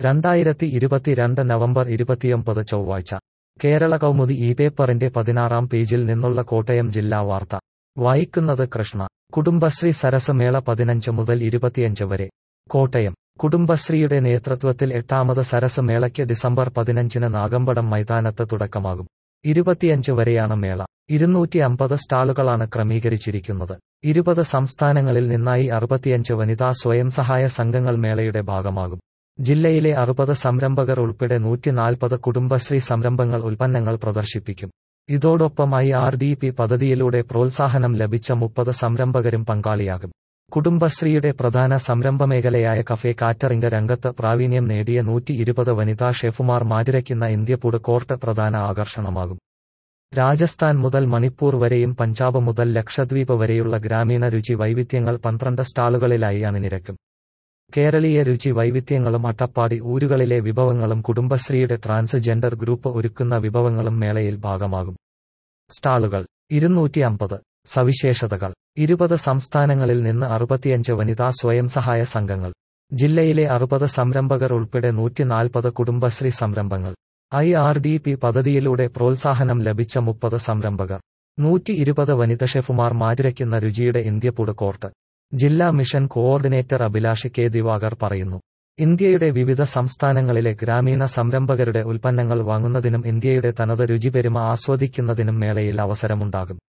രണ്ടായിരത്തി ഇരുപത്തിരണ്ട് നവംബർ ഇരുപത്തിയൊമ്പത് ചൊവ്വാഴ്ച കേരള കൗമുദി ഈ പേപ്പറിന്റെ പതിനാറാം പേജിൽ നിന്നുള്ള കോട്ടയം ജില്ലാ വാർത്ത വായിക്കുന്നത് കൃഷ്ണ കുടുംബശ്രീ സരസ് മേള പതിനഞ്ച് മുതൽ ഇരുപത്തിയഞ്ച് വരെ കോട്ടയം കുടുംബശ്രീയുടെ നേതൃത്വത്തിൽ എട്ടാമത് സരസ് മേളയ്ക്ക് ഡിസംബർ പതിനഞ്ചിന് നാഗമ്പടം മൈതാനത്ത് തുടക്കമാകും ഇരുപത്തിയഞ്ച് വരെയാണ് മേള ഇരുന്നൂറ്റി അമ്പത് സ്റ്റാളുകളാണ് ക്രമീകരിച്ചിരിക്കുന്നത് ഇരുപത് സംസ്ഥാനങ്ങളിൽ നിന്നായി അറുപത്തിയഞ്ച് വനിതാ സ്വയം സഹായ സംഘങ്ങൾ മേളയുടെ ഭാഗമാകും ജില്ലയിലെ അറുപത് സംരംഭകർ ഉൾപ്പെടെ നൂറ്റിനാൽപ്പത് കുടുംബശ്രീ സംരംഭങ്ങൾ ഉൽപ്പന്നങ്ങൾ പ്രദർശിപ്പിക്കും ഇതോടൊപ്പമായി ആർ ഡി പി പദ്ധതിയിലൂടെ പ്രോത്സാഹനം ലഭിച്ച മുപ്പത് സംരംഭകരും പങ്കാളിയാകും കുടുംബശ്രീയുടെ പ്രധാന സംരംഭമേഖലയായ കഫേ കാറ്ററിംഗ് രംഗത്ത് പ്രാവീണ്യം നേടിയ നൂറ്റി ഇരുപത് വനിതാ ഷെഫുമാർ മാറ്റുരയ്ക്കുന്ന ഇന്ത്യ ഫുഡ് കോർട്ട് പ്രധാന ആകർഷണമാകും രാജസ്ഥാൻ മുതൽ മണിപ്പൂർ വരെയും പഞ്ചാബ് മുതൽ ലക്ഷദ്വീപ് വരെയുള്ള ഗ്രാമീണ രുചി വൈവിധ്യങ്ങൾ പന്ത്രണ്ട് സ്റ്റാളുകളിലായി അണിനിരക്കും കേരളീയ രുചി വൈവിധ്യങ്ങളും അട്ടപ്പാടി ഊരുകളിലെ വിഭവങ്ങളും കുടുംബശ്രീയുടെ ട്രാൻസ്ജെൻഡർ ഗ്രൂപ്പ് ഒരുക്കുന്ന വിഭവങ്ങളും മേളയിൽ ഭാഗമാകും സ്റ്റാളുകൾ ഇരുന്നൂറ്റി അമ്പത് സവിശേഷതകൾ ഇരുപത് സംസ്ഥാനങ്ങളിൽ നിന്ന് അറുപത്തിയഞ്ച് വനിതാ സ്വയം സഹായ സംഘങ്ങൾ ജില്ലയിലെ അറുപത് സംരംഭകർ ഉൾപ്പെടെ നൂറ്റിനാൽപ്പത് കുടുംബശ്രീ സംരംഭങ്ങൾ ഐ ആർ ഡി പി പദ്ധതിയിലൂടെ പ്രോത്സാഹനം ലഭിച്ച മുപ്പത് സംരംഭകർ നൂറ്റി ഇരുപത് വനിത ഷെഫുമാർ മാറ്റുരയ്ക്കുന്ന രുചിയുടെ ഇന്ത്യ ഫുഡ് കോർട്ട് ജില്ലാ mission coordinator Abhilash K Divakar പറയുന്നു ഇന്ത്യയുടെ വിവിധ സംസ്ഥാനങ്ങളിലെ ഗ്രാമീണ സംരംഭകരുടെ ഉൽപ്പന്നങ്ങൾ വാങ്ങുന്നതിനും ഇന്ത്യയുടെ തനത് രുചിപെരുമ ആസ്വദിക്കുന്നതിനും മേളയിൽ അവസരമുണ്ടാകും